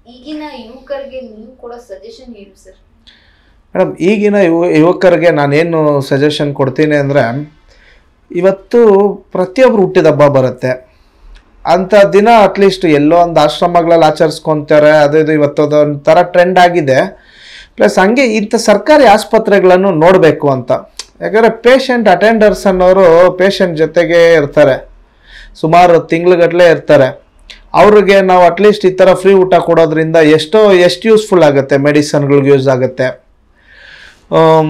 ಈಗಿನ ಯುವಕರಿಗೆ ನೀವು ಕೊಡೋ ಸಜೆಷನ್ ಏನು ಸರ್ ಮೇಡಮ್ ಈಗಿನ ಯುವ ಯುವಕರಿಗೆ ನಾನೇನು ಸಜೆಷನ್ ಕೊಡ್ತೀನಿ ಅಂದರೆ ಇವತ್ತು ಪ್ರತಿಯೊಬ್ಬರು ಹುಟ್ಟಿದ ಹಬ್ಬ ಬರುತ್ತೆ ಅಂಥ ದಿನ ಅಟ್ಲೀಸ್ಟ್ ಎಲ್ಲೋ ಒಂದು ಆಶ್ರಮಗಳಲ್ಲಿ ಆಚರಿಸ್ಕೊತಾರೆ ಅದು ಇದು ಇವತ್ತು ಅದೊಂಥರ ಟ್ರೆಂಡ್ ಆಗಿದೆ ಪ್ಲಸ್ ಹಂಗೆ ಇಂಥ ಸರ್ಕಾರಿ ಆಸ್ಪತ್ರೆಗಳನ್ನು ನೋಡಬೇಕು ಅಂತ ಯಾಕಂದರೆ ಪೇಷಂಟ್ ಅಟೆಂಡರ್ಸ್ ಅನ್ನೋರು ಪೇಷಂಟ್ ಜೊತೆಗೆ ಇರ್ತಾರೆ ಸುಮಾರು ತಿಂಗ್ಳುಗಟ್ಟಲೆ ಇರ್ತಾರೆ ಅವ್ರಿಗೆ ನಾವು ಅಟ್ಲೀಸ್ಟ್ ಈ ಥರ ಫ್ರೀ ಊಟ ಕೊಡೋದ್ರಿಂದ ಎಷ್ಟೋ ಎಷ್ಟು ಯೂಸ್ಫುಲ್ ಆಗುತ್ತೆ ಮೆಡಿಸನ್ಗಳಿಗೆ ಯೂಸ್ ಆಗುತ್ತೆ ಆಮ್,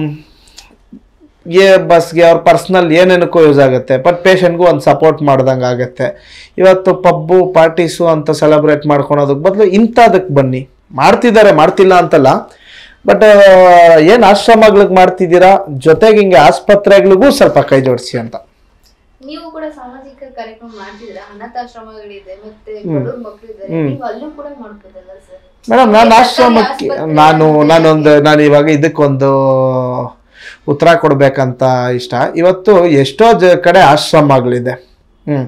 ಏ ಬಸ್ಗೆ ಅವ್ರ ಪರ್ಸ್ನಲ್ ಏನೇನಕ್ಕೂ ಯೂಸ್ ಆಗುತ್ತೆ ಬಟ್ ಪೇಷಂಟ್ಗೂ ಒಂದು ಸಪೋರ್ಟ್ ಮಾಡ್ದಂಗೆ ಆಗುತ್ತೆ ಇವತ್ತು ಪಬ್ಬು ಪಾರ್ಟೀಸು ಅಂತ ಸೆಲೆಬ್ರೇಟ್ ಮಾಡ್ಕೊಳೋದಕ್ಕೆ ಬದಲು ಇಂಥದಕ್ಕೆ ಬನ್ನಿ ಮಾಡ್ತಿದ್ದಾರೆ ಮಾಡ್ತಿಲ್ಲ ಅಂತಲ್ಲ ಬಟ್ ಏನು ಆಶ್ರಮಗಳಿಗೆ ಮಾಡ್ತಿದ್ದೀರಾ ಜೊತೆಗೆ ಹಿಂಗೆ ಆಸ್ಪತ್ರೆಗಳಿಗೂ ಸ್ವಲ್ಪ ಕೈ ಜೋಡಿಸಿ ಅಂತ ನೀವು ಕೂಡ ಸಾಮಾಜಿಕ ಕಾರ್ಯಕ್ರಮ ಮಾಡ್ತಿದ್ರ ಅನಾಥಾಶ್ರಮಗಳಿದೆ ಮತ್ತೆ ಬಡವ್ರ ಮಕ್ಕಳಿದ್ದಾರೆ ನೀವು ಅಲ್ಲೂ ಕೂಡ ಮಾಡ್ಬೋದಲ್ಲ ಸರ್ ಮೇಡಮ್ ನಾನು ಸರ್ಕಾರಿ ಆಶ್ರಮಕ್ಕೆ ಆಸ್ಪತ್ರೆ ನಾನು ಅಂದ್ರೆ ನಾನೊಂದು ನಾನು ಇವಾಗ ಇದಕ್ಕೊಂದು ಉತ್ತರ ಕೊಡ್ಬೇಕಂತ ಇಷ್ಟ ಇವತ್ತು ಎಷ್ಟೋ ಜ ಕಡೆ ಆಶ್ರಮಗಳಿದೆ ಹ್ಞೂ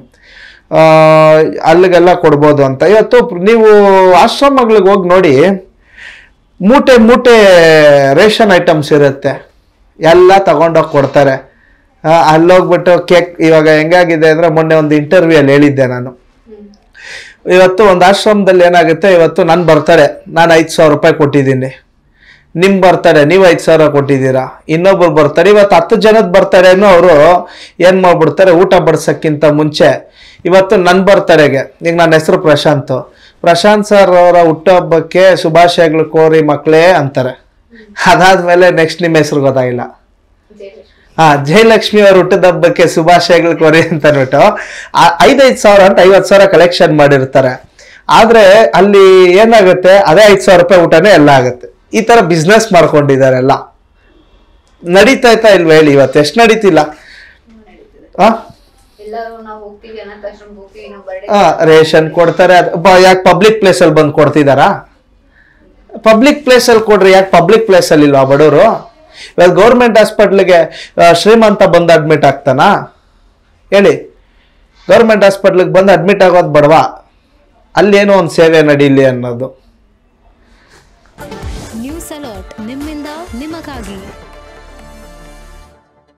ಅಲ್ಲಿಗೆಲ್ಲ ಕೊಡ್ಬೋದು ಅಂತ ಇವತ್ತು ನೀವು ಆಶ್ರಮಗಳಿಗೆ ಹೋಗಿ ನೋಡಿ ಮೂಟೆ ಮೂಟೆ ರೇಷನ್ ಐಟಮ್ಸ್ ಇರುತ್ತೆ ಎಲ್ಲ ತಗೊಂಡೋಗಿ ಕೊಡ್ತಾರೆ ಆ, ಅಲ್ಲೋಗ್ಬಿಟ್ಟು ಕೇಕ್ ಇವಾಗ ಹೆಂಗಾಗಿದೆ ಅಂದರೆ ಮೊನ್ನೆ ಒಂದು ಇಂಟರ್ವ್ಯೂಯಲ್ಲಿ ಹೇಳಿದ್ದೆ ನಾನು ಇವತ್ತು ಒಂದು ಆಶ್ರಮದಲ್ಲಿ ಏನಾಗುತ್ತೆ ಇವತ್ತು ನನ್ನ ಬರ್ತಾರೆ ನಾನು ಐದು ಸಾವಿರ ರೂಪಾಯಿ ಕೊಟ್ಟಿದ್ದೀನಿ ನಿಮ್ ಬರ್ತಾರೆ ನೀವು ಐದು ಸಾವಿರ ಕೊಟ್ಟಿದ್ದೀರಾ ಇನ್ನೊಬ್ರು ಬರ್ತಾರೆ ಇವತ್ತು ಹತ್ತು ಜನದ ಬರ್ತಾರೇನು ಅವರು ಏನು ಮಾಡ್ಬಿಡ್ತಾರೆ ಊಟ ಬಡ್ಸೋಕ್ಕಿಂತ ಮುಂಚೆ ಇವತ್ತು ನನ್ನ ಬರ್ತಡೆಗೆ ಈಗ ನನ್ನ ಹೆಸರು ಪ್ರಶಾಂತ್ ಪ್ರಶಾಂತ್ ಸರ್ ಅವರ ಹುಟ್ಟುಹಬ್ಬಕ್ಕೆ ಶುಭಾಶಯಗಳು ಕೋರಿ ಮಕ್ಕಳೇ ಅಂತಾರೆ ಅದಾದ್ಮೇಲೆ ನೆಕ್ಸ್ಟ್ ನಿಮ್ಮ ಹೆಸರು ಗೊತ್ತಾಗಿಲ್ಲ ಜಯಲಕ್ಷ್ಮಿ ಹಾ ಜಯಲಕ್ಷ್ಮಿ ಅವ್ರ ಹುಟ್ಟದ ಹಬ್ಬಕ್ಕೆ ಶುಭಾಶಯಗಳು ಕೋರಿ ಅಂತ ಅಂದ್ಬಿಟ್ಟು ಆ- ಐದೈದು ಸಾವಿರ ಅಂತ ಐವತ್ತು ಸಾವಿರ ಕಲೆಕ್ಷನ್ ಮಾಡಿರ್ತಾರೆ ಆದ್ರೆ ಅಲ್ಲಿ ಏನಾಗುತ್ತೆ ಅದೇ ಐದು ಸಾವಿರ ರೂಪಾಯಿ ಊಟನೇ ಎಲ್ಲ ಆಗುತ್ತೆ ಈ ತರ ಬಿಸ್ನೆಸ್ ಮಾಡ್ಕೊಂಡಿದ್ದಾರೆ ಎಲ್ಲ ನಡೀತಾ ಇತ್ತಾ ಇಲ್ವ ಹೇಳಿ ಇವತ್ತು ಎಷ್ಟು ನಡೀತಿಲ್ಲ ಆ ಎಲ್ಲರೂ ನಾವು ಹೋಗ್ತೀವಿ ಅನಾಥಾಶ್ರಮಕ್ಕೆ ಹೋಗ್ತೀವಿ ನಾವು ಬರ್ಡೇ ಆ, ರೇಷನ್ ಕೊಡ್ತಾರೆ ಯಾಕೆ ಪಬ್ಲಿಕ್ ಪ್ಲೇಸಲ್ಲಿ ಬಂದು ಕೊಡ್ತಿದಾರಾ ಪಬ್ಲಿಕ್ ಪ್ಲೇಸಲ್ಲಿ ಕೊಡ್ರಿ ಯಾಕೆ ಪಬ್ಲಿಕ್ ಪ್ಲೇಸಲ್ಲಿ ಇಲ್ವಾ ಬಡವರು ಇವಾಗ ಗೌರ್ಮೆಂಟ್ ಹಾಸ್ಪಿಟ್ಲಿಗೆ ಶ್ರೀಮಂತ ಬಂದು ಅಡ್ಮಿಟ್ ಆಗ್ತಾನಾ ಹೇಳಿ ಗೌರ್ಮೆಂಟ್ ಹಾಸ್ಪಿಟ್ಲಿಗೆ ಬಂದು ಅಡ್ಮಿಟ್ ಆಗೋದು ಬಡವಾ ಅಲ್ಲೇನೋ ಒಂದು ಸೇವೆ ನಡೀಲಿ ಅನ್ನೋದು